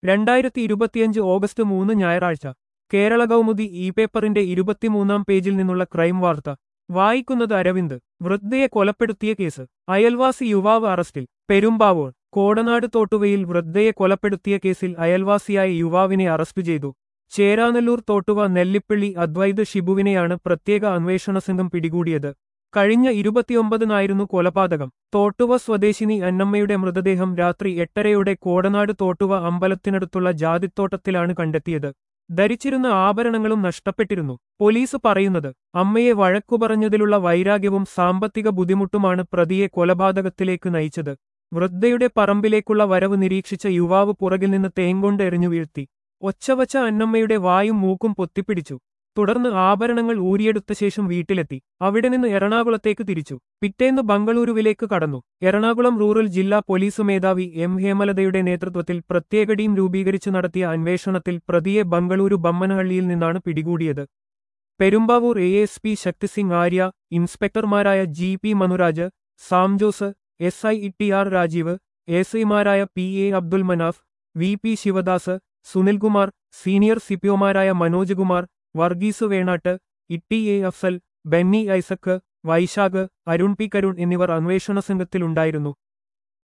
രണ്ടായിരത്തി ഇരുപത്തിയഞ്ച് ഓഗസ്റ്റ് മൂന്ന് ഞായറാഴ്ച കേരള കൗമുദി ഇ പേപ്പറിന്റെ ഇരുപത്തിമൂന്നാം പേജിൽ നിന്നുള്ള ക്രൈം വാർത്ത വായിക്കുന്നത് അരവിന്ദ് വൃദ്ധയെ കൊലപ്പെടുത്തിയ കേസ് അയൽവാസി യുവാവ് അറസ്റ്റിൽ പെരുമ്പാവൂർ കോടനാട് തോട്ടുവയിൽ വൃദ്ധയെ കൊലപ്പെടുത്തിയ കേസിൽ അയൽവാസിയായ യുവാവിനെ അറസ്റ്റ് ചെയ്തു ചേരാനല്ലൂർ തോട്ടുവ നെല്ലിപ്പള്ളി അദ്വൈത് ഷിബുവിനെയാണ് പ്രത്യേക അന്വേഷണ സംഘം പിടികൂടിയത് കഴിഞ്ഞ ഇരുപത്തിയൊമ്പതിനായിരുന്നു കൊലപാതകം തോട്ടുവ സ്വദേശിനി അന്നമ്മയുടെ മൃതദേഹം രാത്രി എട്ടരയോടെ കോടനാട് തോട്ടുവ അമ്പലത്തിനടുത്തുള്ള ജാതിത്തോട്ടത്തിലാണ് കണ്ടെത്തിയത് ധരിച്ചിരുന്ന ആഭരണങ്ങളും നഷ്ടപ്പെട്ടിരുന്നു പോലീസ് പറയുന്നത് അമ്മയെ വഴക്കു പറഞ്ഞതിലുള്ള വൈരാഗ്യവും സാമ്പത്തിക ബുദ്ധിമുട്ടുമാണ് പ്രതിയെ കൊലപാതകത്തിലേക്ക് നയിച്ചത് വൃദ്ധയുടെ പറമ്പിലേക്കുള്ള വരവ് നിരീക്ഷിച്ച യുവാവ് പുറകിൽ നിന്ന് തേങ്കൊണ്ട് എറിഞ്ഞു വീഴ്ത്തി ഒച്ചവച്ച അന്നമ്മയുടെ വായും മൂക്കും പൊത്തിപ്പിടിച്ചു തുടർന്ന് ആഭരണങ്ങൾ ഊരിയെടുത്ത ശേഷം വീട്ടിലെത്തി അവിടെ നിന്ന് എറണാകുളത്തേക്ക് തിരിച്ചു പിറ്റേന്ന് ബംഗളൂരുവിലേക്ക് കടന്നു എറണാകുളം റൂറൽ ജില്ലാ പോലീസ് മേധാവി എം ഹേമലതയുടെ നേതൃത്വത്തിൽ പ്രത്യേക ടീം രൂപീകരിച്ചു നടത്തിയ അന്വേഷണത്തിൽ പ്രതിയെ ബംഗളൂരു ബമ്മനഹള്ളിയിൽ നിന്നാണ് പിടികൂടിയത് Perumbavoor A S P Shakti Singh Arya ഇൻസ്പെക്ടർമാരായ G P Manuraj Sam Jose S I T R Rajeev S ഐമാരായ P A Abdul Manaf V P Sivadas Sunilkumar senior സിപിഒമാരായ മനോജ് കുമാർ വർഗീസ് വേണാട്ട് ഇട്ടി എ അഫ്സൽ ബെന്നി ഐസക്ക് വൈശാഖ് അരുൺ പി കരുൺ എന്നിവർ അന്വേഷണ സംഘത്തിലുണ്ടായിരുന്നു